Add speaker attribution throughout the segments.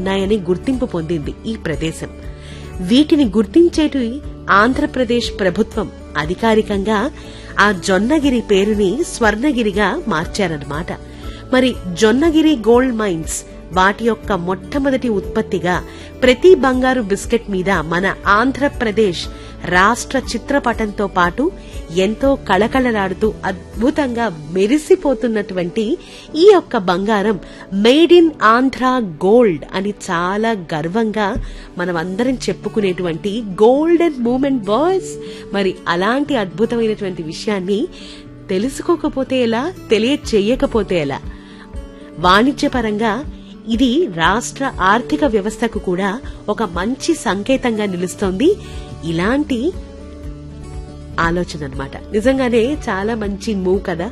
Speaker 1: ఉన్నాయని గుర్తింపు పొందింది ఈ ప్రదేశం వీటిని గుర్తించేటి ఆంధ్రప్రదేశ్ ప్రభుత్వం అధికారికంగా ఆ జొన్నగిరి పేరుని స్వర్ణగిరిగా మార్చారన్నమాట మరి జొన్నగిరి గోల్డ్ మైన్స్ వాటి యొక్క మొట్టమొదటి ఉత్పత్తిగా ప్రతి బంగారు బిస్కెట్ మీద మన ఆంధ్రప్రదేశ్ రాష్ట్ర చిత్రపటంతో పాటు ఎంతో కళకళలాడుతూ అద్భుతంగా మెరిసిపోతున్నటువంటి ఈ యొక్క బంగారం మేడ్ ఇన్ ఆంధ్ర గోల్డ్ అని చాలా గర్వంగా మనం అందరం చెప్పుకునేటువంటి గోల్డెన్ మూమెంట్ బాయ్స్ మరి అలాంటి అద్భుతమైనటువంటి విషయాన్ని తెలుసుకోకపోతే ఎలా తెలియచేయకపోతే ఎలా వాణిజ్యపరంగా ఇది రాష్ట్ర ఆర్థిక వ్యవస్థకు కూడా ఒక మంచి సంకేతంగా నిలుస్తోంది ఇలాంటి ఆలోచన అన్నమాట నిజంగానే చాలా మంచి మూవ్ కదా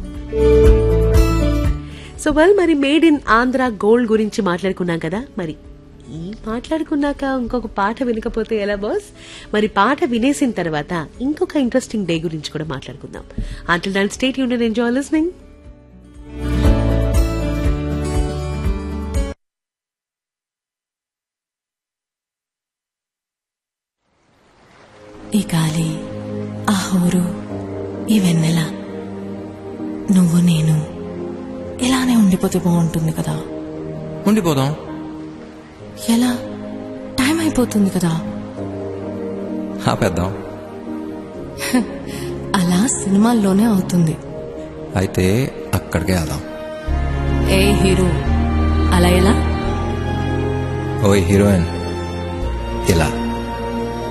Speaker 1: సో వెల్ మరి మేడ్ ఇన్ ఆంధ్ర గోల్డ్ గురించి మాట్లాడుకున్నాం కదా మరి ఈ మాట్లాడుకున్నాక ఇంకొక పాట వినకపోతే ఎలా బాస్ మరి పాట వినేసిన తర్వాత ఇంకొక ఇంట్రెస్టింగ్ డే గురించి కూడా మాట్లాడుకుందాం అంటిల్ దాన్ స్టేట్ యూనియన్ ఎంజాయ్ లిస్నింగ్
Speaker 2: ఈ గాలి ఆ హోరు ఈ వెన్నెల నువ్వు నేను ఇలానే ఉండిపోతే బాగుంటుంది కదా
Speaker 3: ఉండిపోదాం
Speaker 2: ఎలా టైం అయిపోతుంది కదా
Speaker 3: ఆపేద్దాం
Speaker 2: అలా సినిమాల్లోనే అవుతుంది
Speaker 3: అయితే అక్కడికే వెళ్దాం
Speaker 2: ఏ హీరో అలా ఎలా
Speaker 3: ఓ హీరోయిన్ ఇలా